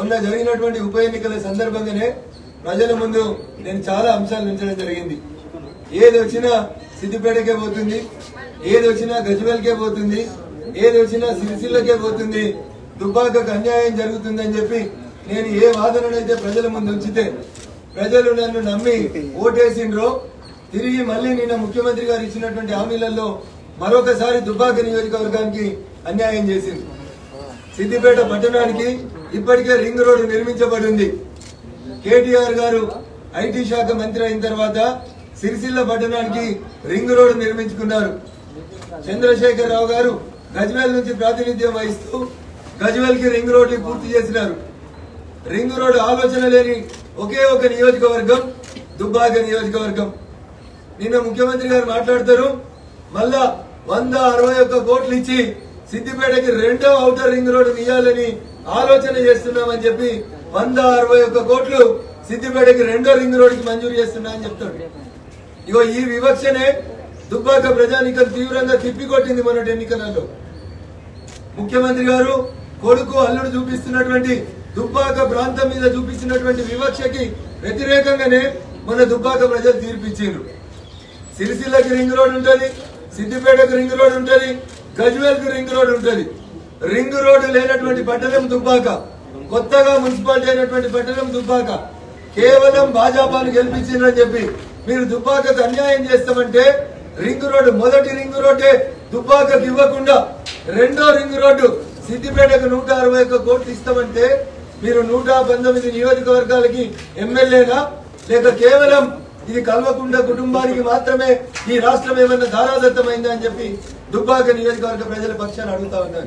మొన్న జరిగినటువంటి ఉప ఎన్నికల సందర్భంగానే ప్రజల ముందు నేను చాలా అంశాలు ఉంచడం జరిగింది ఏది వచ్చినా సిద్దిపేటకే పోతుంది ఏది వచ్చినా గజ్వేల్కే పోతుంది ఏది వచ్చినా సిరిసిల్లకే పోతుంది దుబ్బాకకు అన్యాయం జరుగుతుందని చెప్పి నేను ఏ వాదననైతే ప్రజల ముందు ఉంచితే ప్రజలు నన్ను నమ్మి ఓటేసిండ్రో తిరిగి మళ్ళీ నిన్న ముఖ్యమంత్రి గారు ఇచ్చినటువంటి హామీలలో మరొకసారి దుబ్బాక నియోజకవర్గానికి అన్యాయం చేసింది సిద్దిపేట పట్టణానికి ఇప్పటికే రింగ్ రోడ్డు నిర్మించబడింది కేటీఆర్ గారు ఐటీ శాఖ మంత్రి అయిన తర్వాత సిరిసిల్ల పట్టణానికి రింగ్ రోడ్డు నిర్మించుకున్నారు చంద్రశేఖర్ రావు గారు గజ్వేల్ నుంచి ప్రాతినిధ్యం వహిస్తూ గజ్వేల్ కి రింగ్ రోడ్డు పూర్తి చేసినారు రింగ్ రోడ్డు ఆలోచన లేని ఒకే ఒక నియోజకవర్గం దుబ్బాక నియోజకవర్గం నిన్న ముఖ్యమంత్రి గారు మాట్లాడతారు మళ్ళా వంద అరవై ఒక్క కోట్లు ఇచ్చి సిద్దిపేటకి రెండో ఔటర్ రింగ్ రోడ్డు ఇయ్యాలని ఆలోచన చేస్తున్నామని చెప్పి వంద అరవై ఒక్క కోట్లు సిద్దిపేటకి రెండో రింగ్ రోడ్డుకి మంజూరు చేస్తున్నా అని చెప్తాడు ఇగో ఈ వివక్షనే దుబ్బాక ప్రజానికం తీవ్రంగా తిప్పికొట్టింది మొన్నటి ఎన్నికలలో ముఖ్యమంత్రి గారు కొడుకు అల్లుడు చూపిస్తున్నటువంటి దుబ్బాక ప్రాంతం మీద చూపించినటువంటి వివక్షకి వ్యతిరేకంగానే మన దుబ్బాక ప్రజలు తీర్పిచ్చిండ్రు సిరిసిల్లకి రింగ్ రోడ్ ఉంటది సిద్దిపేటకు రింగ్ రోడ్ ఉంటది గజ్వేల్ కు రింగ్ రోడ్ ఉంటది రింగ్ రోడ్ లేనటువంటి పట్టణం దుబ్బాక కొత్తగా మున్సిపాలిటీ అయినటువంటి పట్టణం దుబ్బాక కేవలం భాజపాను గెలిపించిండ్రని చెప్పి మీరు దుబ్బాకకు అన్యాయం చేస్తామంటే రింగ్ రోడ్డు మొదటి రింగ్ రోడ్డే దుబ్బాకకు ఇవ్వకుండా రెండో రింగ్ రోడ్డు సిద్దిపేటకు నూట అరవై ఒక్క కోట్లు ఇస్తామంటే మీరు నూట పంతొమ్మిది నియోజకవర్గాలకి ఎమ్మెల్యేనా లేక కేవలం ఇది కల్వకుండ కుటుంబానికి మాత్రమే ఈ రాష్ట్రం ఏమన్నా ధారాదత్తమైందా అని చెప్పి దుబ్బాక నియోజకవర్గ ప్రజల పక్షాన్ని అడుగుతా ఉన్నాను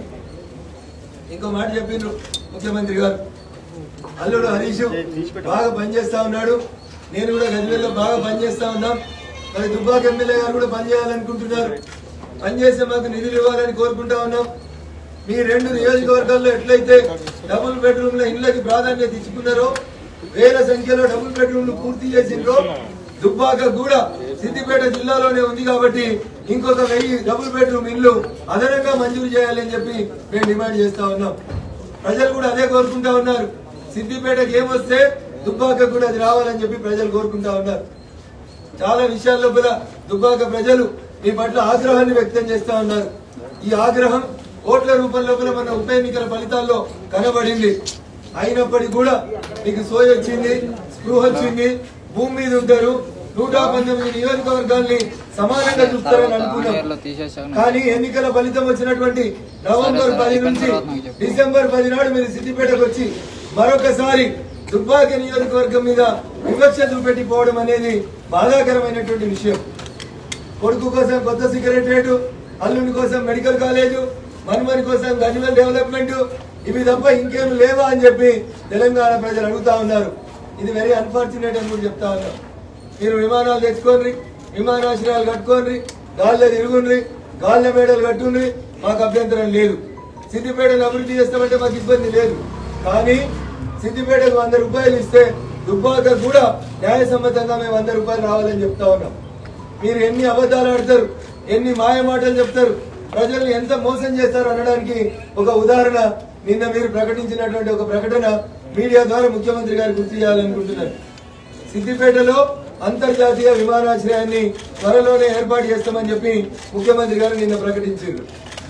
ఇంకో మాట చెప్పిండ్రు ముఖ్యమంత్రి గారు అల్లుడు హరీష్ బాగా పనిచేస్తా ఉన్నాడు నేను కూడా గజ్వేల్లో బాగా పనిచేస్తా ఉన్నాం మరి దుబ్బాక ఎమ్మెల్యే గారు కూడా పనిచేయాలనుకుంటున్నారు పనిచేస్తే మాకు నిధులు ఇవ్వాలని కోరుకుంటా ఉన్నాం మీ రెండు నియోజకవర్గాల్లో ఎట్లయితే డబుల్ బెడ్రూమ్ల ఇళ్లకి ప్రాధాన్యత ఇచ్చుకున్నారో వేల సంఖ్యలో డబుల్ బెడ్రూమ్లు పూర్తి చేసిండ్రో దుబ్బాక కూడా సిద్దిపేట జిల్లాలోనే ఉంది కాబట్టి ఇంకొక వెయ్యి డబుల్ బెడ్రూమ్ ఇల్లు అదనంగా మంజూరు చేయాలని చెప్పి మేము డిమాండ్ చేస్తా ఉన్నాం ప్రజలు కూడా అదే కోరుకుంటా ఉన్నారు సిద్దిపేటకి ఏమొస్తే దుబ్బాక కూడా అది రావాలని చెప్పి ప్రజలు కోరుకుంటా ఉన్నారు చాలా విషయాల లోపల దుబ్బాక ప్రజలు మీ పట్ల ఆగ్రహాన్ని వ్యక్తం చేస్తా ఉన్నారు ఈ ఆగ్రహం ఓట్ల రూపం లోపల మన ఉప ఎన్నికల ఫలితాల్లో కనబడింది అయినప్పటికీ కూడా మీకు సోయ వచ్చింది స్పృహ వచ్చింది భూమి మీద ఉంటారు నూట పంతొమ్మిది నియోజకవర్గాల్ని సమానంగా చూస్తారని అనుకున్నాం కానీ ఎన్నికల ఫలితం వచ్చినటువంటి నవంబర్ పది నుంచి డిసెంబర్ పది నాడు మీరు సిద్దిపేటకు వచ్చి మరొకసారి దుబ్బాక నియోజకవర్గం మీద వివక్ష చూపెట్టి పోవడం అనేది బాధాకరమైనటువంటి విషయం కొడుకు కోసం కొత్త సెక్రటరేట్ అల్లుని కోసం మెడికల్ కాలేజు మన్మని కోసం గజ్వల్ డెవలప్మెంట్ ఇవి తప్ప ఇంకేం లేవా అని చెప్పి తెలంగాణ ప్రజలు అడుగుతా ఉన్నారు ఇది వెరీ అన్ఫార్చునేట్ అని కూడా చెప్తా ఉన్నారు మీరు విమానాలు తెచ్చుకోండి విమానాశ్రయాలు కట్టుకోండి గాల్లో తిరుగుండ్రి గాల్ల మేడలు కట్టుండ్రి మాకు అభ్యంతరం లేదు సిద్దిపేటను అభివృద్ధి చేస్తామంటే మాకు ఇబ్బంది లేదు కానీ సిద్దిపేటకు వంద రూపాయలు ఇస్తే దుబ్బాక కూడా న్యాయసమ్మతంగా మేము వంద రూపాయలు రావాలని చెప్తా ఉన్నాం మీరు ఎన్ని అబద్ధాలు ఆడతారు ఎన్ని మాయ మాటలు చెప్తారు ప్రజల్ని ఎంత మోసం చేస్తారు అనడానికి ఒక ఉదాహరణ నిన్న మీరు ప్రకటించినటువంటి ఒక ప్రకటన మీడియా ద్వారా ముఖ్యమంత్రి గారు గుర్తు చేయాలనుకుంటున్నారు సిద్దిపేటలో అంతర్జాతీయ విమానాశ్రయాన్ని త్వరలోనే ఏర్పాటు చేస్తామని చెప్పి ముఖ్యమంత్రి గారు నిన్న ప్రకటించారు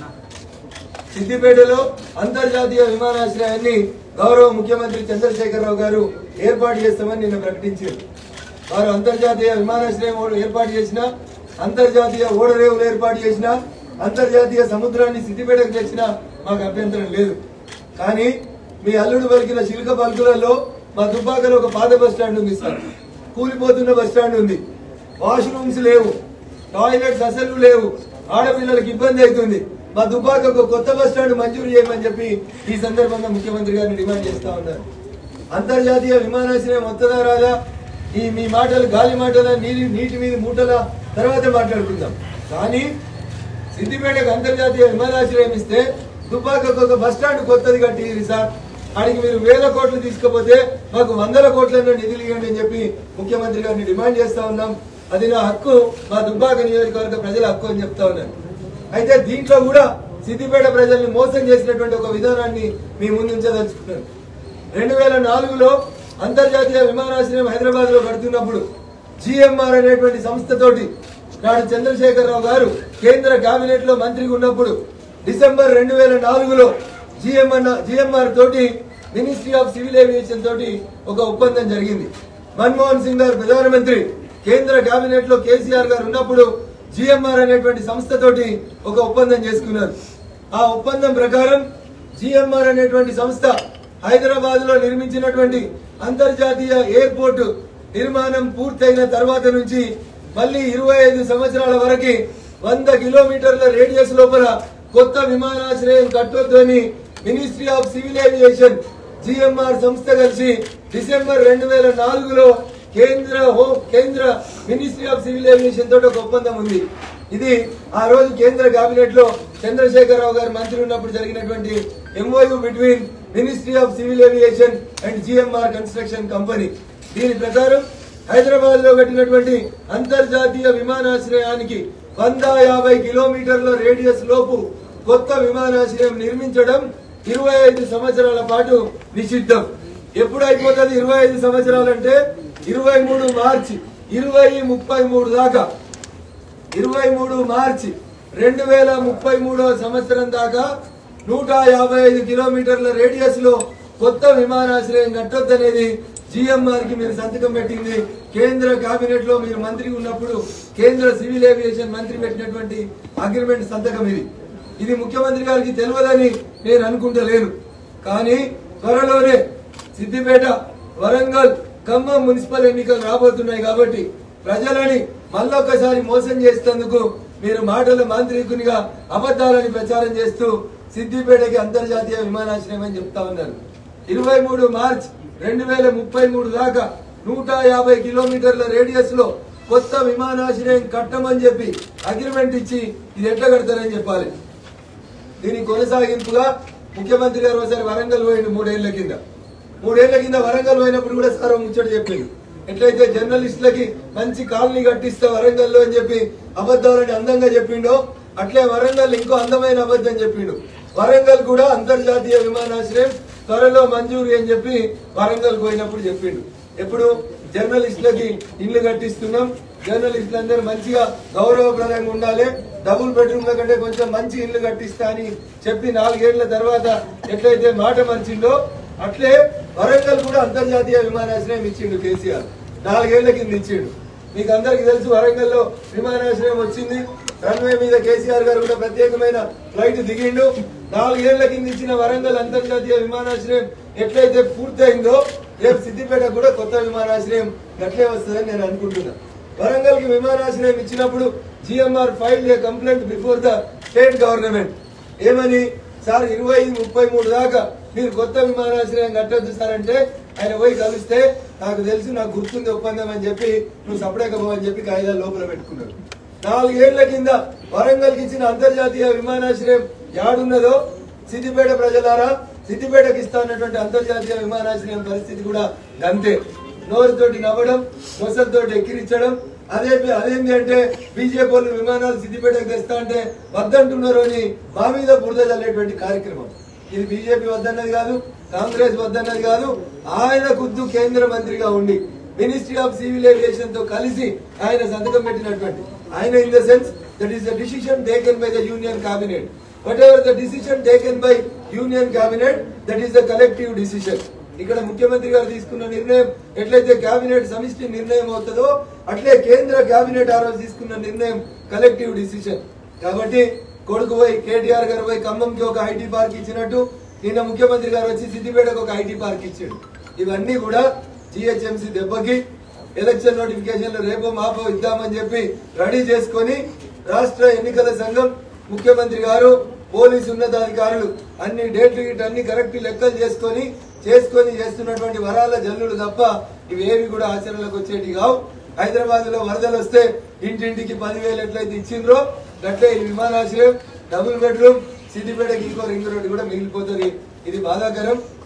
సిద్దిపేటలో అంతర్జాతీయ విమానాశ్రయాన్ని గౌరవ ముఖ్యమంత్రి చంద్రశేఖరరావు గారు ఏర్పాటు చేస్తామని నిన్న ప్రకటించారు వారు అంతర్జాతీయ విమానాశ్రయం ఓడ- ఏర్పాటు చేసిన అంతర్జాతీయ ఓడరేవులు ఏర్పాటు చేసిన అంతర్జాతీయ సముద్రాన్ని సిద్దిపేటకు తెచ్చిన మాకు అభ్యంతరం లేదు కానీ మీ అల్లుడు పలికిన శిల్క పలుకులలో మా దుబ్బాకలో ఒక పాత బస్ స్టాండ్ ఉంది సార్ కూలిపోతున్న బస్ స్టాండ్ ఉంది వాష్రూమ్స్ లేవు టాయిలెట్స్ అసలు లేవు ఆడపిల్లలకు ఇబ్బంది అవుతుంది మా దుబ్బాక ఒక కొత్త బస్ స్టాండ్ మంజూరు చేయమని చెప్పి ఈ సందర్భంగా ముఖ్యమంత్రి గారిని డిమాండ్ చేస్తా ఉన్నారు అంతర్జాతీయ విమానాశ్రయం వస్తుందా రాదా ఈ మీ మాటలు గాలి మాటల నీటి నీటి మీద మూటల తర్వాత మాట్లాడుకుందాం కానీ సిద్దిపేటకు అంతర్జాతీయ విమానాశ్రయం ఇస్తే దుబ్బాకకు ఒక బస్ స్టాండ్ కొత్తది కట్టి సార్ ఆడికి మీరు వేల కోట్లు తీసుకపోతే మాకు వందల కోట్లను నిధులు ఇవ్వండి అని చెప్పి ముఖ్యమంత్రి గారిని డిమాండ్ చేస్తా ఉన్నాం అది నా హక్కు మా దుబ్బాక నియోజకవర్గ ప్రజల హక్కు అని చెప్తా ఉన్నాను అయితే దీంట్లో కూడా సిద్దిపేట ప్రజల్ని మోసం చేసినటువంటి ఒక విధానాన్ని మీ ముందు ఉంచదలుచుకున్నాను రెండు వేల నాలుగులో అంతర్జాతీయ విమానాశ్రయం హైదరాబాద్ లో కడుతున్నప్పుడు జిఎంఆర్ అనేటువంటి సంస్థతోటి నాడు చంద్రశేఖరరావు గారు కేంద్ర కేబినెట్ లో మంత్రిగా ఉన్నప్పుడు డిసెంబర్ రెండు వేల నాలుగులో జిఎంఆర్ జిఎంఆర్ తోటి మినిస్ట్రీ ఆఫ్ సివిల్ ఏవియేషన్ తోటి ఒక ఒప్పందం జరిగింది మన్మోహన్ సింగ్ గారు ప్రధానమంత్రి కేంద్ర కేబినెట్ లో కేసీఆర్ గారు ఉన్నప్పుడు జిఎంఆర్ అనేటువంటి సంస్థతోటి ఒక ఒప్పందం చేసుకున్నారు ఆ ఒప్పందం ప్రకారం జిఎంఆర్ అనేటువంటి సంస్థ హైదరాబాద్ లో నిర్మించినటువంటి అంతర్జాతీయ ఎయిర్పోర్ట్ నిర్మాణం పూర్తయిన తర్వాత నుంచి మళ్ళీ ఇరవై ఐదు సంవత్సరాల వరకు వంద కిలోమీటర్ల రేడియస్ లోపల కొత్త విమానాశ్రయం కట్టొద్దని ministry of civil aviation GMR సంస్థ కలిసి డిసెంబర్ రెండు వేల నాలుగులో కేంద్ర హోం కేంద్ర మినిస్ట్రీ ఆఫ్ సివిల్ ఏవియేషన్ తోటి ఒక ఒప్పందం ఉంది ఇది ఆ రోజు కేంద్ర కేబినెట్ లో చంద్రశేఖరరావు గారు మంత్రి ఉన్నప్పుడు జరిగినటువంటి MOU between ministry of civil aviation and GMR construction company దీని ప్రకారం హైదరాబాద్ లో కట్టినటువంటి అంతర్జాతీయ విమానాశ్రయానికి వంద యాభై కిలోమీటర్ల రేడియస్ లోపు కొత్త విమానాశ్రయం నిర్మించడం ఇరవై ఐదు సంవత్సరాల పాటు నిషిద్ధం ఎప్పుడు అయిపోతుంది ఇరవై ఐదు సంవత్సరాలంటే ఇరవై మూడు మార్చి ఇరవై ముప్పై మూడు దాకా ఇరవై మూడు మార్చి రెండు వేల ముప్పై మూడో సంవత్సరం దాకా నూట యాభై ఐదు కిలోమీటర్ల రేడియస్ లో కొత్త విమానాశ్రయం కట్టొద్దనేది జిఎంఆర్ కి మీరు సంతకం పెట్టింది కేంద్ర కేబినెట్ లో మీరు మంత్రి ఉన్నప్పుడు కేంద్ర సివిల్ ఏవియేషన్ మంత్రి పెట్టినటువంటి అగ్రిమెంట్ సంతకం ఇది ఇది ముఖ్యమంత్రి గారికి తెలియదని నేను అనుకుంటలేను కానీ త్వరలోనే సిద్దిపేట వరంగల్ ఖమ్మం మున్సిపల్ ఎన్నికలు రాబోతున్నాయి కాబట్టి ప్రజలని మళ్ళొక్కసారి మోసం చేసేందుకు మీరు మాటల మాంత్రికునిగా అబద్ధాలని ప్రచారం చేస్తూ సిద్దిపేటకి అంతర్జాతీయ విమానాశ్రయం అని చెప్తా ఉన్నారు ఇరవై మూడు మార్చ్ రెండు వేల ముప్పై మూడు దాకా నూట యాభై కిలోమీటర్ల రేడియస్ లో కొత్త విమానాశ్రయం కట్టమని చెప్పి అగ్రిమెంట్ ఇచ్చి ఇది ఎట్లా కడతారని చెప్పాలి దీని కొనసాగింపుగా ముఖ్యమంత్రి గారు ఒకసారి వరంగల్ పోయిండు మూడేళ్ల కింద మూడేళ్ల కింద వరంగల్ పోయినప్పుడు కూడా సార్ ఓ ముచ్చట చెప్పిండు ఎట్లయితే జర్నలిస్టులకి మంచి కాలనీ కట్టిస్తా వరంగల్లో అని చెప్పి అబద్ధాలని అందంగా చెప్పిండో అట్లే వరంగల్ ఇంకో అందమైన అబద్ధం చెప్పిండు వరంగల్ కూడా అంతర్జాతీయ విమానాశ్రయం త్వరలో మంజూరు అని చెప్పి వరంగల్ పోయినప్పుడు చెప్పిండు ఎప్పుడు జర్నలిస్టులకి ఇల్లు కట్టిస్తున్నాం జర్నలిస్టులు అందరూ మంచిగా గౌరవప్రదంగా ఉండాలి డబుల్ బెడ్రూమ్ల కంటే కొంచెం మంచి ఇల్లు కట్టిస్తా అని చెప్పి నాలుగేళ్ల తర్వాత ఎట్లయితే మాట మర్చిండో అట్లే వరంగల్ కూడా అంతర్జాతీయ విమానాశ్రయం ఇచ్చిండు కేసీఆర్ నాలుగేళ్ల కింద ఇచ్చిండు మీకు అందరికి తెలుసు వరంగల్ లో విమానాశ్రయం వచ్చింది రన్వే మీద కేసీఆర్ గారు కూడా ప్రత్యేకమైన ఫ్లైట్ దిగిండు నాలుగేళ్ల కింద ఇచ్చిన వరంగల్ అంతర్జాతీయ విమానాశ్రయం ఎట్లయితే పూర్తయిందో రేపు సిద్దిపేట కూడా కొత్త విమానాశ్రయం గట్లే వస్తుందని నేను అనుకుంటున్నా వరంగల్ కి విమానాశ్రయం ఇచ్చినప్పుడు GMR file a complaint before the state government ఏమని సార్ ఇరవై ముప్పై మూడు దాకా మీరు కొత్త విమానాశ్రయం కట్టొద్దు సార్ అంటే ఆయన పోయి కలిస్తే నాకు తెలుసు నాకు గుర్తుంది ఒప్పందం అని చెప్పి నువ్వు సపడకపోవని చెప్పి కాగితాలు లోపల పెట్టుకున్నాడు నాలుగేళ్ల కింద వరంగల్కి ఇచ్చిన అంతర్జాతీయ విమానాశ్రయం యాడున్నదో సిద్దిపేట ప్రజలారా సిద్దిపేటకి ఇస్తా అన్నటువంటి అంతర్జాతీయ విమానాశ్రయం పరిస్థితి కూడా గంతే నోరుతోటి నవ్వడం నొసలతోటి ఎక్కిరించడం అదే అదేంటి అంటే బీజేపీ వాళ్ళు విమానాలు సిద్దిపేటకు తెస్తా అంటే వద్దంటున్నారు అని మా మీద బురద చల్లేటువంటి కార్యక్రమం ఇది బీజేపీ వద్దన్నది కాదు కాంగ్రెస్ వద్దన్నది కాదు ఆయన ఖుద్దు కేంద్ర మంత్రిగా ఉండి మినిస్ట్రీ ఆఫ్ సివిల్ ఏవియేషన్ తో కలిసి ఆయన సంతకం పెట్టినటువంటి ఆయన in the sense that is the decision taken by the union cabinet whatever the decision taken by union cabinet that is the collective decision ఇక్కడ ముఖ్యమంత్రి గారు తీసుకున్న నిర్ణయం ఎట్లయితే కేబినెట్ సమిష్టి నిర్ణయం అవుతుందో అట్లే కేంద్ర కేబినెట్ ఆ రోజు తీసుకున్న నిర్ణయం కలెక్టివ్ డిసిషన్ కాబట్టి కొడుకు పోయి కేటీఆర్ గారు పోయి ఖమ్మంకి ఒక ఐటీ పార్క్ ఇచ్చినట్టు నిన్న ముఖ్యమంత్రి గారు వచ్చి సిద్దిపేటకు ఒక ఐటీ పార్క్ ఇచ్చాడు ఇవన్నీ కూడా జిహెచ్ఎంసీ దెబ్బకి ఎలక్షన్ నోటిఫికేషన్లు రేపో మాపో ఇద్దామని చెప్పి రెడీ చేసుకొని రాష్ట్ర ఎన్నికల సంఘం ముఖ్యమంత్రి గారు పోలీసు ఉన్నతాధికారులు అన్ని డేట్లు గిట్ అన్ని కరెక్ట్ లెక్కలు చేసుకొని చేసుకొని చేస్తున్నటువంటి వరాల జల్లులు తప్ప ఇవేవి కూడా ఆచరణలోకి వచ్చేటి కావు హైదరాబాద్ లో వరదలు వస్తే ఇంటింటికి పదివేలు ఎట్లయితే ఇచ్చిండ్రో అట్లే ఈ విమానాశ్రయం డబుల్ బెడ్రూమ్ సిద్దిపేటకి ఇంకో రింగ్ రోడ్డు కూడా మిగిలిపోతుంది ఇది బాధాకరం